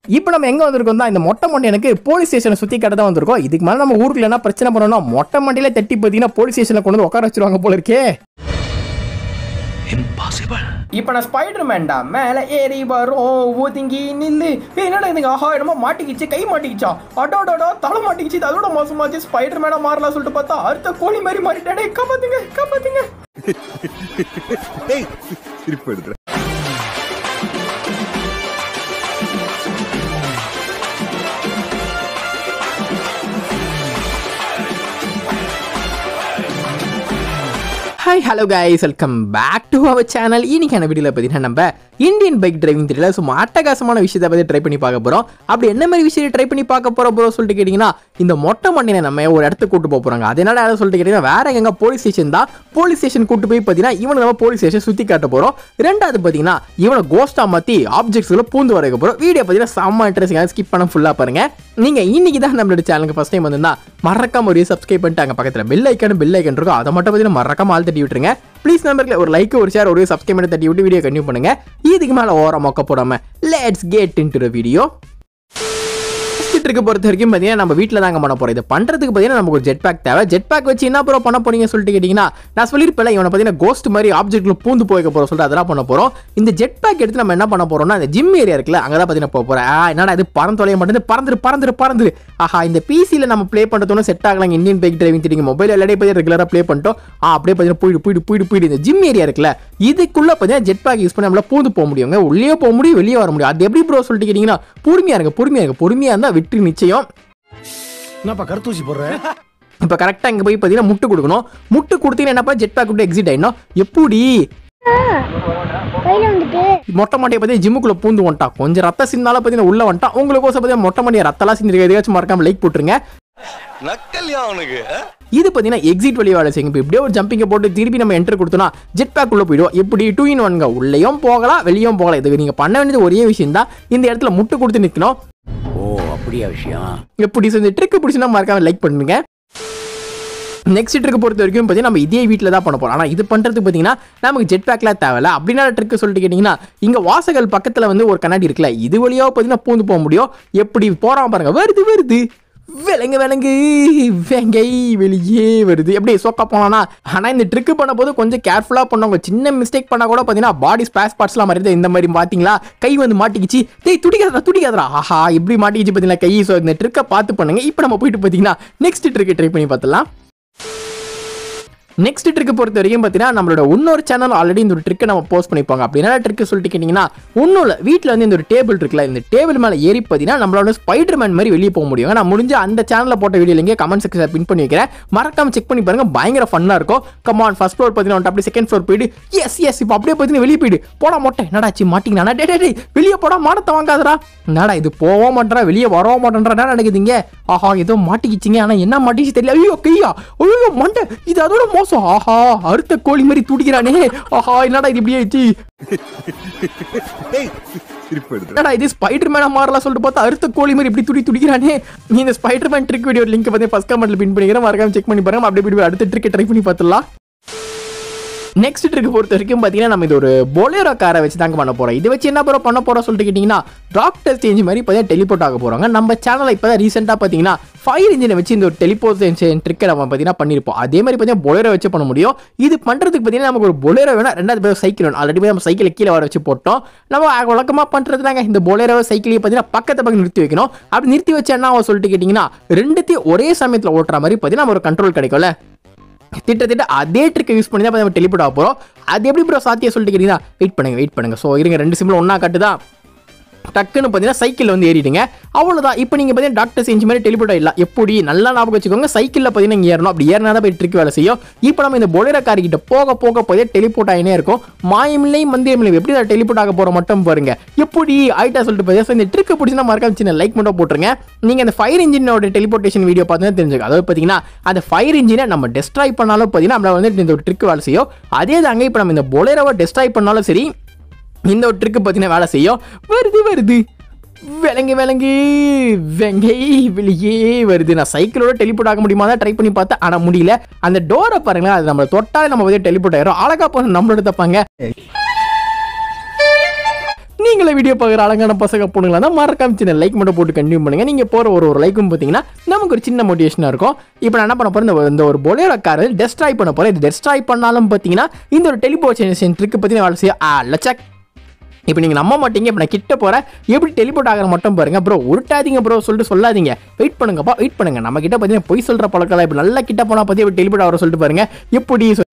இப்போ நம்ம எங்க வந்திருக்கோம் தான் இந்த மொட்டை மண்டையனுக்கு போலீஸ் ஸ்டேஷனை சுத்தி கட்ட தான் வந்திருக்கோம் இதுக்கு மேல நம்ம ஊருக்குள்ள என்ன பிரச்சனை பண்ணணும் மொட்டை மண்டையில தட்டி பார்த்தீங்கன்னா போலீஸ் ஸ்டேஷன்ல கொண்டு வந்து உட்கார வச்சிருவாங்க போல இருக்கே இப்போ நான் ஸ்பைடர் மேன்டா மேலே ஏறி வரும் ஊதிங்கி நில்லு ஏய், என்னடா இதுங்க ஆஹா என்னமோ மாட்டிக்கிச்சு கை மாட்டிக்கிச்சா அடோடோடோ தலை மாட்டிக்கிச்சு இது அதோட மோசமாச்சு ஸ்பைடர் மேனா மாறலாம் சொல்லிட்டு பார்த்தா அடுத்த கோழி மாதிரி மாறிட்டாடே காப்பாத்துங்க காப்பாத்துங்க திருப்பி எடுக்கிறேன் hi hello guys welcome back to our channel இன்னைக்கான வீடியோவில் பார்த்தீங்கன்னா நம்ம இந்தியன் பைக் டிரைவிங் தெரியல சும்மா அட்டகாசமான விஷயத்தை பற்றி ட்ரை பண்ணி பார்க்க போகிறோம் அப்படி என்ன மாதிரி விஷயத்தை ட்ரை பண்ணி பார்க்க போகிறோம் ப்ரோ சொல்லிட்டு கேட்டிங்கன்னா இந்த மொட்டை மண்ணினை நம்ம ஒரு இடத்துக்கு கூட்டு போக போகிறாங்க அதனால யாரும் சொல்லிட்டு கேட்டிங்கன்னா வேற எங்க போலீஸ் ஸ்டேஷன் தான் போலீஸ் ஸ்டேஷன் கூட்டு போய் பார்த்தீங்கன்னா இவனை நம்ம போலீஸ் ஸ்டேஷன் சுற்றி காட்ட போகிறோம் ரெண்டாவது பார்த்தீங்கன்னா இவனை கோஸ்டா மாற்றி ஆப்ஜெக்ட்ஸ்ல பூந்து வரைக்க போகிறோம் வீடியோ பார்த்தீங்கன்னா செம்ம இன்ட்ரெஸ்டிங்காக ஸ்கிப் பண்ண ஃபுல்லாக பாருங்க நீங்கள் இன்னைக்கு தான் நம்மளோட சேனலுக்கு ஃபஸ்ட் டைம் வந்திருந்தா மறக்காம ஒரு சப்ஸ்கிரைப் பண்ணிட்டு அங்கே பக்கத்தில் பெல் ஐக்கான பெல் ஐக்கன் இருக்கும் அதை மட்டும் பார்த்தீங்கன்னா மறக்காம ஆள் தட்டி விட்டுருங்க ப்ளீஸ் நம்பர்ல ஒரு லைக் ஒரு ஷேர் ஒரு சப்ஸ்கிரைப் பண்ணி தட்டி விட்டு வீடியோ கண்டினியூ பண்ணுங்க இதுக்கு மேலே ஓர மொக்க போடாம let's get into video trick பொறுத்த வரைக்கும் பார்த்தீங்கன்னா நம்ம வீட்டில் தாங்க பண்ண போகிறோம் இது பண்ணுறதுக்கு பார்த்தீங்கன்னா நமக்கு ஒரு ஜெட் பேக் தேவை ஜெட் பேக் வச்சு என்ன ப்ரோ பண்ண போறீங்க சொல்லிட்டு கேட்டிங்கன்னா நான் சொல்லியிருப்பேன் இவனை பார்த்தீங்கன்னா கோஸ்ட் மாதிரி ஆப்ஜெக்ட்ல பூந்து போய்க்க போகிறோம் சொல்லிட்டு அதெல்லாம் பண்ண போகிறோம் இந்த ஜெட் பேக் எடுத்து நம்ம என்ன பண்ண போகிறோம்னா இந்த ஜிம் ஏரியா இருக்குல்ல அங்கே தான் பார்த்தீங்கன்னா போக போகிறேன் என்னடா இது பறந்து தொலைய மாட்டேங்குது பறந்துரு பறந்துரு பறந்துரு ஆஹா இந்த பிசியில் நம்ம ப்ளே பண்ணுறதுன்னு செட் ஆகலாம் இந்தியன் பைக் டிரைவிங் தெரியுங்க மொபைல் எல்லாமே பார்த்தீங்கன்னா ரெகுலராக ப்ளே பண்ணிட்டோம் ஆ அப்படியே பார்த்தீங்கன்னா போயிடு போயிடு போயிடு போயிடு இந்த ஜிம் ஏரியா இருக்குல்ல இதுக்குள்ள பார்த்தீங்கன்னா ஜெட் பேக் யூஸ் பண்ணி நம்மள பூந்து போக முடியுங்க உள்ளே போக முடியும் வெளியே வர முடியும் அது எப்படி ப்ரோ சொல்லிட்டு கேட்டிங்கன்னா பொறுமையா இருங்க பொறுமையா இருங்க பொறுமையா இருந்தால் வெற்றி நிச்சயம் என்னப்பா கருத்தூசி போடுற இப்போ கரெக்டாக இங்கே போய் பார்த்தீங்கன்னா முட்டு கொடுக்கணும் முட்டு கொடுத்தீங்கன்னா என்னப்பா ஜெட் பேக் விட்டு எக்ஸிட் ஆயிடணும் எப்படி கையில வந்துட்டு மொட்டை மாட்டியை பற்றி ஜிம்முக்குள்ள பூந்து வந்துட்டான் கொஞ்சம் ரத்த சிந்தால பார்த்தீங்கன்னா உள்ள வந்துட்டான் உங்களுக்கோசம் பார்த்தீங்கன்னா மொட்டை மாட்டியை ரத்தலாம் சிந்திருக்க எதையாச்சும் மறக்காம லைக் போட்டுருங்க நக்கல்யா அவனுக்கு இது பார்த்தீங்கன்னா எக்ஸிட் வழி வேலை செய்யுங்க இப்போ இப்படியே ஒரு ஜம்பிங்கை போட்டு திருப்பி நம்ம என்டர் கொடுத்தோம்னா ஜெட் பேக் உள்ள போயிடும் இப்படி டூ இன் ஒன்ங்க உள்ளேயும் போகலாம் வெளியும் போகலாம் இதுக்கு நீங்கள் பண்ண வேண்டியது ஒரே விஷயம் தான் இந்த இடத்துல முட்டு கொடுத்து நிற்கணும் ஓ அப்படியா விஷயம் எப்படி இந்த ட்ரிக் பிடிச்சினா மறக்காம லைக் பண்ணுங்க நெக்ஸ்ட் ட்ரிக் பொறுத்த வரைக்கும் பார்த்தீங்கன்னா நம்ம இதே வீட்டில் தான் பண்ண போகிறோம் ஆனால் இது பண்ணுறதுக்கு பார்த்தீங்கன்னா நமக்கு ஜெட் பேக்லாம் தேவையில்ல அப்படின்னா ட்ரிக் சொல்லிட்டு கேட்டிங்கன்னா இங்கே வாசகல் பக்கத்தில் வந்து ஒரு கண்ணாடி இருக்குல்ல இது வழியாக பார்த்தீங்கன்னா பூந்து போக முடியும் எப்படி போகிறான் பாருங்க வருது வருது விலங்கு விலங்கு வெங்கை வெளியே வருது எப்படி சொக்க போனானா ஆனால் இந்த ட்ரிக் பண்ண போது கொஞ்சம் கேர்ஃபுல்லாக பண்ணவங்க சின்ன மிஸ்டேக் பண்ணால் கூட பார்த்தீங்கன்னா பாடி ஸ்பேஸ் பார்ட்ஸ்லாம் மாதிரி இந்த மாதிரி பார்த்தீங்களா கை வந்து மாட்டிக்கிச்சு டேய் துடிக்காதடா துடிக்காதடா ஆஹா இப்படி மாட்டிக்கிச்சு பார்த்தீங்களா கை ஸோ இந்த ட்ரிக்கை பார்த்து பண்ணுங்க இப்போ நம்ம போயிட்டு பார்த்தீங்கன்னா நெக்ஸ்ட் ட்ரிக்கை ட்ரை பண்ணி பார்த்துலாம் நெக்ஸ்ட் ட்ரிக் பொறுத்த வரைக்கும் பார்த்தீங்கன்னா நம்மளோட இன்னொரு சேனல் ஆல்ரெடி இந்த ஒரு ட்ரிக்கை நம்ம போஸ்ட் பண்ணிப்பாங்க அப்படின்னா ட்ரிக் சொல்லிட்டு கேட்டிங்கன்னா ஒன்றும் இல்லை வீட்டில் வந்து இந்த ஒரு டேபிள் இருக்குல்ல இந்த டேபிள் மேலே ஏறி பார்த்தீங்கன்னா நம்மளோட ஸ்பைடர் மேன் மாதிரி வெளியே போக முடியும் நான் முடிஞ்ச அந்த சேனலில் போட்ட வீடியோ இங்கே கமெண்ட் செக்ஷன் பின் பண்ணி வைக்கிறேன் மறக்காம செக் பண்ணி பாருங்க பயங்கர ஃபன்னாக இருக்கும் கமான் ஃபர்ஸ்ட் ஃப்ளோர் பார்த்தீங்கன்னா அப்படி செகண்ட் ஃப்ளோர் போயிடு எஸ் எஸ் இப்போ அப்படியே பார்த்தீங்கன்னா வெளியே போயிடு போடா மொட்டை என்னடாச்சு மாட்டிங்கன்னா டே டே டே வெளியே போடா மானத்தை வாங்காதடா என்னடா இது போக மாட்டேறா வெளியே வரவ மாட்டேன்றா என்ன நடக்குதுங்க ஆஹா ஏதோ மாட்டிக்கிச்சிங்க ஆனால் என்ன மாட்டிச்சு தெரியல ஐயோ கையா ஐயோ மண்டை இது அதோட மோசம் ஆஹா அறுத்த கோழி மாதிரி துடிக்கிறானே ஆஹா என்னடா இது இப்படி ஆயிடுச்சு திருப்பி எடுக்கிறேன் என்னடா இது ஸ்பைடர் மேனா மாறலாம் சொல்லிட்டு பார்த்தா அறுத்த கோழி மாதிரி இப்படி துடி துடிக்கிறானே நீ இந்த Spider Man trick video link வந்து ஃபர்ஸ்ட் கமெண்ட்ல பின் பண்ணிக்கிறேன் மறக்காம செக் பண்ணி பாருங்க அப்படியே போய் அடுத்த ட்ரிக் ட்ரை பண்ணி பார்த்துடலாம் நெக்ஸ்ட் ட்ரிக் பொறுத்த வரைக்கும் பார்த்தீங்கன்னா நம்ம இது ஒரு பொலேரோ காரை வச்சு தாங்க பண்ண போகிறோம் இது வச்சு என்ன ப்ரோ பண்ண போகிறோம் சொல்லிட்டு கேட்டிங்கன்னா டாக்டர் சேஞ்ச் மாதிரி பார்த்தீங்கன்னா டெலிபோர்ட் ஆக போகிறாங்க நம்ம சேனலில் இப்போ தான் ரீசெண்டாக பார்த்தீங்கன்னா ஃபயர் இன்ஜினை வச்சு இந்த ஒரு டெலிபோர்ட் ட்ரிக்கை நம்ம பார்த்தீங்கன்னா பண்ணியிருப்போம் அதே மாதிரி பார்த்தீங்கன்னா பொலேரோ வச்சு பண்ண முடியும் இது பண்ணுறதுக்கு பார்த்தீங்கன்னா நமக்கு ஒரு பொலேரோ வேணும் ரெண்டாவது பேர் சைக்கிள் வேணும் ஆல்ரெடி நம்ம சைக்கிளை கீழே வர வச்சு போட்டோம் நம்ம வழக்கமாக பண்ணுறது தாங்க இந்த பொலேரோ சைக்கிளையும் பார்த்தீங்கன்னா பக்கத்து பக்கம் நிறுத்தி வைக்கணும் அப்படி நிறுத்தி வச்சு என்ன ஆகும் சொல்லிட்டு கேட்டிங்கன்னா ரெண்டுத்தையும் ஒரே சமயத்தில் ஓட்டுற மாதிரி பார்த்தீங்கன்னா நம்ம ஒரு கண்ட்ரோல் கிடைக்கும்ல திட்டத்திட்ட அதே ட்ரிக்கை யூஸ் பண்ணி தான் நம்ம டெலிபோர்ட் ஆக போகிறோம் அது எப்படி ப்ரோ சாத்தியம் சொல்லிட்டு கேட்டீங்கன்னா வெயிட் பண்ணுங்க வெயிட் பண்ணுங்க ஸோ இருங்க ரெண்டு சிம்பிள் ஒன்றா கட்டுதான் டக்குன்னு பார்த்தீங்கன்னா சைக்கிள் வந்து ஏறிடுங்க அவ்வளோதான் இப்போ நீங்கள் பார்த்தீங்கன்னா டாக்டர் செஞ்ச மாதிரி டெலிபோர்ட் ஆகிடலாம் எப்படி நல்லா ஞாபகம் வச்சுக்கோங்க சைக்கிளில் பார்த்தீங்கன்னா இங்கே ஏறணும் அப்படி ஏறினா தான் போய் ட்ரிக் வேலை செய்யும் இப்போ நம்ம இந்த பொலேரோ கார்கிட்ட போக போக பார்த்தீங்கன்னா டெலிபோர்ட் ஆகினே இருக்கும் மாயமில்லை மந்தியமில்லை எப்படி அதை டெலிபோர்ட் ஆக போகிற மட்டும் பாருங்க எப்படி ஆயிட்டா சொல்லிட்டு பார்த்தீங்கன்னா இந்த ட்ரிக்கை பிடிச்சினா மறக்காம சின்ன லைக் மட்டும் போட்டுருங்க நீங்கள் அந்த ஃபயர் இன்ஜினோட டெலிபோர்ட்டேஷன் வீடியோ பார்த்தீங்கன்னா தெரிஞ்சுக்க அதாவது பார்த்தீங்கன்னா அந்த ஃபயர் இன்ஜினை நம்ம டெஸ்ட்ராய் பண்ணாலும் பார்த்தீங்கன்னா நம்மள வந்து இந்த ஒரு ட்ரிக் வேலை செய்யும் அதே தாங்க இப்போ நம்ம இந்த பொலேரோவை டெஸ்ட்ராய் பண்ணாலும் சரி இந்த ஒரு ட்ரிக்கு பார்த்தீங்கன்னா வேலை செய்யும் வருது வருது விலங்கு விலங்கு வெங்கை வெளியே வருது நான் சைக்கிளோட டெலிபோர்ட் ஆக முடியுமா தான் ட்ரை பண்ணி பார்த்தேன் ஆனால் முடியல அந்த டோரை பாருங்களேன் அது நம்மளை தொட்டாலே நம்ம வந்து டெலிபோர்ட் ஆயிரும் அழகா போன நம்மளோட தப்பாங்க நீ நீங்களே வீடியோ பார்க்குற அழகான பசங்க பொண்ணுங்களா தான் மறக்காம சின்ன லைக் மட்டும் போட்டு கண்டினியூ பண்ணுங்க நீங்கள் போகிற ஒரு ஒரு லைக்கும் பார்த்தீங்கன்னா நமக்கு ஒரு சின்ன மோட்டிவேஷனாக இருக்கும் இப்போ நான் என்ன பண்ண போகிறேன் இந்த ஒரு- இந்த ஒரு பொலையோட கார் டெஸ்ட்ராய் பண்ண போகிறேன் இது டெஸ்ட்ராய் பண்ணாலும் பார்த்தீங்கன்னா இந்த ஒரு டெலிபோர்ஷன் ட்ரிக்கு பற்றி நான் வேலை செய்ய ஆ லட்சக் இப்போ நீங்கள் நம்ப மாட்டீங்க இப்போ நான் கிட்ட போகிறேன் எப்படி டெலிபோர்ட் ஆகிற மட்டும் பாருங்க ப்ரோ உருட்டாதீங்க ப்ரோ சொல்லிட்டு சொல்லாதீங்க வெயிட் பண்ணுங்கப்பா வெயிட் பண்ணுங்க நம்ம கிட்ட பார்த்தீங்கன்னா பொய் சொல்கிற பழக்கம் இப்போ நல்லா கிட்ட போனால் பற்றி எப்படி டெலிபோர்ட் ஆகிற சொல்லிட்டு பாருங்க எப்படி சொ-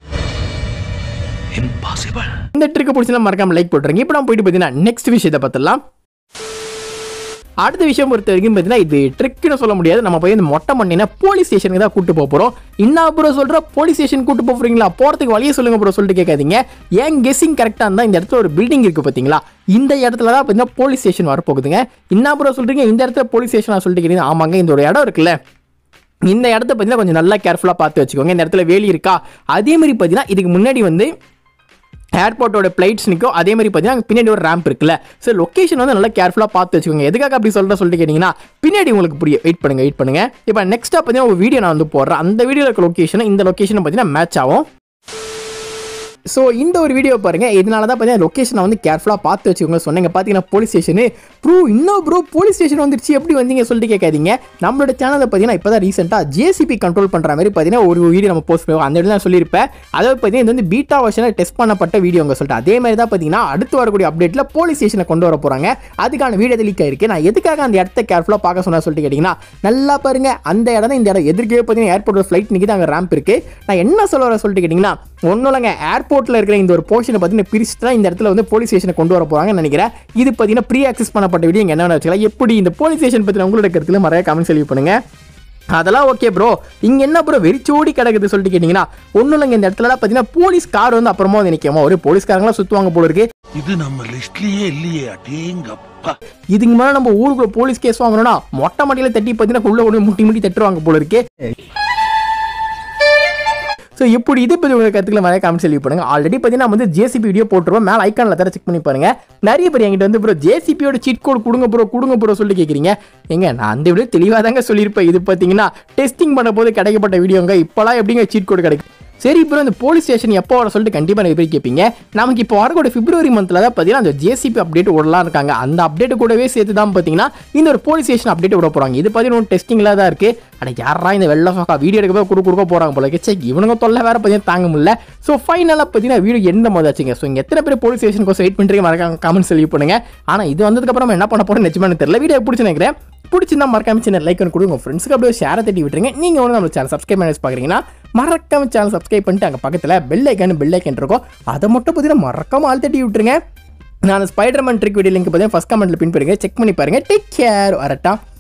இந்த ட்ரிக்கை பிடிச்சா மறக்காம லைக் போட்டுருங்க இப்போ நான் போயிட்டு பார்த்தீங்கன்னா நெக்ஸ்ட் விஷயத்தை பார்த்துடலாம் அடுத்த விஷயம் பொறுத்த வரைக்கும் பார்த்தீங்கன்னா இது ட்ரிக்னு சொல்ல முடியாது நம்ம போய் இந்த மொட்டை மண்ணினா போலீஸ் ஸ்டேஷனுக்கு தான் கூட்டு போக போகிறோம் என்ன ப்ரோ சொல்கிற போலீஸ் ஸ்டேஷன் கூட்டு போகிறீங்களா போகிறதுக்கு வழியே சொல்லுங்க ப்ரோ சொல்லிட்டு கேட்காதீங்க ஏன் கெஸிங் கரெக்டாக இருந்தால் இந்த இடத்துல ஒரு பில்டிங் இருக்குது பார்த்தீங்களா இந்த இடத்துல தான் பார்த்தீங்கன்னா போலீஸ் ஸ்டேஷன் வரப்போகுதுங்க என்ன ப்ரோ சொல்கிறீங்க இந்த இடத்துல போலீஸ் ஸ்டேஷன் சொல்லிட்டு கேட்டீங்க ஆமாங்க இந்த ஒரு இடம் இருக்குல்ல இந்த இடத்த பார்த்தீங்கன்னா கொஞ்சம் நல்லா கேர்ஃபுல்லாக பார்த்து வச்சுக்கோங்க இந்த இடத்துல வேலி இருக்கா அதே மாதிரி பார்த்தீங்கன்னா இதுக்கு முன்னாடி வந்து ஏர்போர்ட்டோட பிளைட்ஸ் நிற்கும் அதே மாதிரி பார்த்தீங்கன்னா அங்க பின்னாடி ஒரு ரேம்ப் இருக்குல்ல ஸோ லொக்கேஷன் வந்து நல்லா கேர்ஃபுல்லாக பார்த்து வச்சுக்கோங்க எதுக்காக அப்படி சொல்கிற சொல்லிட்டு கேட்டிங்கன்னா பின்னாடி உங்களுக்கு புரியும் வெயிட் பண்ணுங்க வெயிட் பண்ணுங்க இப்போ நெக்ஸ்ட்டாக பார்த்தீங்கன்னா ஒரு வீடியோ நான் வந்து போடுறேன் அந்த வீடியோவில் இருக்க லொக்கேஷன் இந்த லொக்கேஷன் பார்த்தீங்கன்னா மேட்ச் ஆகும் ஸோ இந்த ஒரு வீடியோ பாருங்க இதனால தான் பார்த்தீங்கன்னா லொக்கேஷனை வந்து கேர்ஃபுல்லாக பார்த்து வச்சுக்கோங்க சொன்னீங்க பார்த்தீங்கன்னா போலீஸ் ஸ்டேஷனு ப்ரோ இன்னும் ப்ரோ போலீஸ் ஸ்டேஷன் வந்துருச்சு எப்படி வந்தீங்க சொல்லிட்டு கேட்காதீங்க நம்மளோட சேனலில் பார்த்தீங்கன்னா இப்போ தான் ரீசெண்டாக ஜேசிபி கண்ட்ரோல் பண்ணுற மாதிரி பார்த்தீங்கன்னா ஒரு வீடியோ நம்ம போஸ்ட் பண்ணுவோம் அந்த இடத்துல நான் சொல்லியிருப்பேன் அதாவது பார்த்தீங்கன்னா இது வந்து பீட்டா வருஷனில் டெஸ்ட் பண்ணப்பட்ட வீடியோங்க சொல்லிட்டு அதே மாதிரி தான் பார்த்தீங்கன்னா அடுத்து வரக்கூடிய அப்டேட்டில் போலீஸ் ஸ்டேஷனை கொண்டு வர போகிறாங்க அதுக்கான வீடியோ லீக் ஆயிருக்கு நான் எதுக்காக அந்த இடத்த கேர்ஃபுல்லாக பார்க்க சொன்னா சொல்லிட்டு கேட்டிங்கன்னா நல்லா பாருங்க அந்த இடம் தான் இந்த இடம் எதிர்க்கே பார்த்தீங்கன்னா ஏர்போர்ட் ஃப்ளைட் நிற்கிது அங்கே ரேம்ப் இருக்குது நான் என்ன சொல்ல வர சொல்லிட்டு கேட்டிங்கன்னா ஒன்றும் இல்லைங்க ஏர்போர்ட்டில் இருக்கிற இந்த ஒரு போர்ஷனை பார்த்தீங்கன்னா பிரிச்சு தான் இந்த இடத்துல வந்து போலீஸ் ஸ்டேஷனை கொண்டு வர போகிறாங்கன்னு நினைக்கிறேன் இது பார்த்தீங்கன்னா ப்ரீ ஆக்சஸ் பண்ணப்பட்ட வீடியோ இங்கே என்ன வச்சுக்கலாம் எப்படி இந்த போலீஸ் ஸ்டேஷன் பற்றி உங்களோட கருத்துல மறைய கமெண்ட் செலவு பண்ணுங்க அதெல்லாம் ஓகே ப்ரோ இங்க என்ன ப்ரோ வெறிச்சோடி கிடக்குது சொல்லிட்டு கேட்டிங்கன்னா ஒன்றும் இல்லைங்க இந்த இடத்துல பார்த்தீங்கன்னா போலீஸ் கார் வந்து அப்புறமா வந்து நிற்காம ஒரு போலீஸ்காரங்களாம் சுற்றுவாங்க போல இருக்கு இது நம்ம லிஸ்ட்லயே இல்லையே அடேங்கப்பா இதுக்கு மேலே நம்ம ஊருக்குள்ள போலீஸ் கேஸ் வாங்கணும்னா மொட்டை மாட்டியில் தட்டி பார்த்தீங்கன்னா உள்ள கொண்டு போய் முட்டி முட்டி தட்டுவாங்க போல இருக்கு ஸோ இப்படி இதை பற்றி உங்கள் கருத்துக்களை நிறைய காமெண்ட் சொல்லி பண்ணுங்க ஆல்ரெடி பார்த்தீங்கன்னா வந்து ஜேசிபி வீடியோ போட்டுருவோம் மேலே ஐக்கானில் தர செக் பண்ணி பாருங்க நிறைய பேர் என்கிட்ட வந்து ப்ரோ ஜேசிபியோட சீட் கோட் கொடுங்க ப்ரோ கொடுங்க ப்ரோ சொல்லி கேட்குறீங்க எங்க நான் அந்த வீடியோ தெளிவாக தாங்க சொல்லியிருப்பேன் இது பார்த்தீங்கன்னா டெஸ்டிங் பண்ண போது கிடைக்கப்பட்ட வீடியோங்க இப்போலாம் எப்படிங்க சீட் கோட் கிடைக்கும் சரி இப்போ இந்த போலீஸ் ஸ்டேஷன் எப்போ வர சொல்லிட்டு கண்டிப்பாக நிறைய பேர் கேட்பீங்க நமக்கு இப்போ வரக்கூடிய பிப்ரவரி மந்தில் தான் பார்த்தீங்கன்னா அந்த ஜேசிபி அப்டேட் விடலாம் இருக்காங்க அந்த அப்டேட் கூடவே சேர்த்து தான் பார்த்தீங்கன்னா இந்த ஒரு போலீஸ் ஸ்டேஷன் அப்டேட் விட போகிறாங்க இது பார்த்தீங்கன்னா டெஸ்டிங்கில் தான் இருக்குது அட யாரா இந்த வெள்ள சோக்கா வீடியோ எடுக்க போய் குடு கொடுக்க போகிறாங்க போல சே இவனுங்க தொல்லை வேற பார்த்தீங்கன்னா தாங்க முடியல ஸோ ஃபைனலாக பார்த்தீங்கன்னா வீடியோ எந்த மாதிரி ஆச்சுங்க ஸோ இங்கே எத்தனை பேர் போலீஸ் ஸ்டேஷன் கோசம் வெயிட் பண்ணுறீங்க மறக்காம கமெண்ட்ஸ் சொல்லி பண்ணுங்க ஆனால் இது வந்ததுக்கப்புறம் நம்ம என்ன பண்ண போகிறோம் நிச்சயமாக தெரியல வீடியோ பிடிச்சி நினைக்கிறேன் பிடிச்சிருந்தா மறக்காம சின்ன லைக் ஒன்று கொடுங்க உங்கள் ஃப்ரெண்ட்ஸுக்கு அப்படியே ஷேரை தட்டி விட்டுருங்க நீங்கள் ஒன்று நம்ம சேனல் சப்ஸ்கிரைப் பண்ணி பார்க்குறீங்கன்னா மறக்காம சேனல் சப்ஸ்கிரைப் பண்ணிட்டு அங்கே பக்கத்தில் பெல் ஐக்கான் பெல் ஐக்கன் இருக்கும் அதை மட்டும் பார்த்தீங்கன்னா மறக்காம ஆள் தட்டி விட்டுருங்க நான் ஸ்பைடர்மேன் ட்ரிக் வீடியோ லிங்க் பார்த்தீங்கன்னா ஃபஸ்ட் கமெண்ட்டில் பின் பண்ணுங்க செக் பண்ணி பாருங்க டேக் கேர் வரட்டா